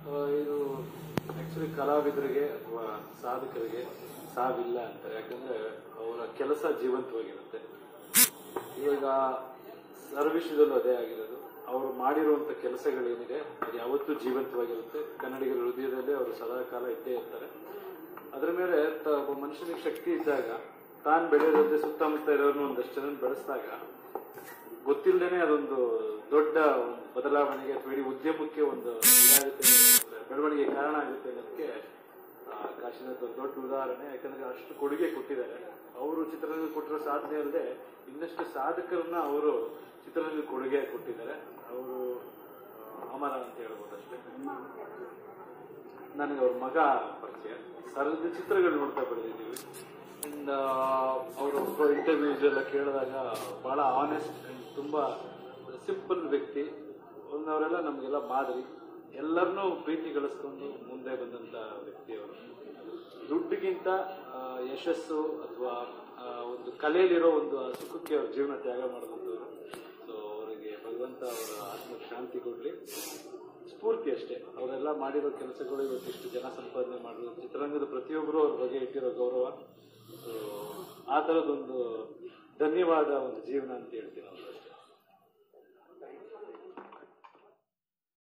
ಆ, ಇದು ಆಕ್ಚುಲಿ ಕಲಾವಿದರಿಗೆ ಅಥವಾ ಸಾಧಕರಿಗೆ ಸಾವಿಲ್ಲ ಅಂತಾರೆ ಯಾಕಂದ್ರೆ ಅವರ ಕೆಲಸ ಜೀವಂತವಾಗಿರುತ್ತೆ ಇವಾಗ ಸರ್ ವಿಷಯದಲ್ಲೂ ಅದೇ ಆಗಿರೋದು ಅವರು ಮಾಡಿರುವಂತ ಕೆಲಸಗಳೇನಿದೆ ಅದು ಯಾವತ್ತೂ ಜೀವಂತವಾಗಿರುತ್ತೆ ಕನ್ನಡಿಗರ ಹೃದಯದಲ್ಲಿ ಅವರು ಸದಾ ಕಾಲ ಇದ್ದೇ ಇರ್ತಾರೆ ಅದ್ರ ಮೇಲೆ ತ- ಒಬ್ಬ ಮನುಷ್ಯನಿಗೆ ಶಕ್ತಿ ಇದ್ದಾಗ ತಾನು ಬೆಳೆಯೋದಂತೆ ಸುತ್ತಮುತ್ತ ಇರೋರ್ನ ಒಂದಷ್ಟು ಜನ ಬೆಳೆಸಿದಾಗ ಗೊತ್ತಿಲ್ಲದೇನೆ ಅದೊಂದು ದೊಡ್ಡ ಒಂದು ಬದಲಾವಣೆಗೆ ಅಥವಾ ಇಡೀ ಉದ್ಯಮಕ್ಕೆ ಒಂದು ಇದಾಗುತ್ತೆ ಅನ್ನೋದು- ಬೆಳವಣಿಗೆ ಕಾರಣ ಆಗುತ್ತೆ ಅನ್ನೋದಕ್ಕೆ ಆ, ಕಾಶಿನಾಥ್ ಒಂದು ದೊಡ್ಡ ಉದಾಹರಣೆ ಯಾಕಂದ್ರೆ ಅಷ್ಟು ಕೊಡುಗೆ ಕೊಟ್ಟಿದ್ದಾರೆ ಅವರು ಚಿತ್ರರಂಗ ಕೊಟ್ಟಿರೋ ಸಾಧನೆ ಅಲ್ಲದೆ ಇನ್ನಷ್ಟು ಸಾಧಕರನ್ನ ಅವರು ಚಿತ್ರರಂಗ ಕೊಡುಗೆ ಕೊಟ್ಟಿದ್ದಾರೆ ಅವರು ಅಮರ ಅಂತ ಹೇಳ್ಬೋದು ಅಷ್ಟೇ ನನಗೆ ಅವ್ರ ಮಗ ಪರಿಚಯ ಸರದ ಚಿತ್ರಗಳು ನೋಡ್ತಾ ಬೆಳೆದಿದ್ದೀವಿ ಅಂಡ್ ಅವರು ಇಂಟರ್ವ್ಯೂಸ್ ಎಲ್ಲ ಕೇಳಿದಾಗ ಬಹಳ ಆನೆಸ್ಟ್ ಅಂಡ್ ತುಂಬಾ ಸಿಂಪಲ್ ವ್ಯಕ್ತಿ ಒಂದು ಅವರೆಲ್ಲ ನಮಗೆಲ್ಲ ಮಾದರಿ ಎಲ್ಲರನ್ನೂ ಪ್ರೀತಿ ಗಳಿಸ್ಕೊಂಡು ಮುಂದೆ ಬಂದಂತ ವ್ಯಕ್ತಿ ಅವರು ದುಡ್ಡಿಗಿಂತ ಆ, ಯಶಸ್ಸು ಅಥವಾ ಒಂದು ಕಲೆಯಲ್ಲಿರೋ ಒಂದು ಸುಖಕ್ಕೆ ಅವ್ರ ಜೀವನ ತ್ಯಾಗ ಮಾಡಿದಂಥವ್ರು ಸೊ ಅವರಿಗೆ ಭಗವಂತ ಅವರ ಆತ್ಮಕ್ಕೆ ಶಾಂತಿ ಕೊಡ್ಲಿ ಸ್ಫೂರ್ತಿ ಅಷ್ಟೇ ಅವರೆಲ್ಲ ಮಾಡಿರೋ ಕೆಲಸಗಳು ಇವತ್ತಿಷ್ಟು ಜನ ಸಂಪಾದನೆ ಮಾಡಿರೋ ಚಿತ್ರರಂಗದ ಪ್ರತಿಯೊಬ್ಬರು ಅವ್ರ ಬಗ್ಗೆ ಇಟ್ಟಿರೋ ಗೌರವ ಸೊ ಆ ಥರದೊಂದು ಧನ್ಯವಾದ ಒಂದು ಜೀವನ ಅಂತ ಹೇಳ್ತೀನಿ ಅವ್ರು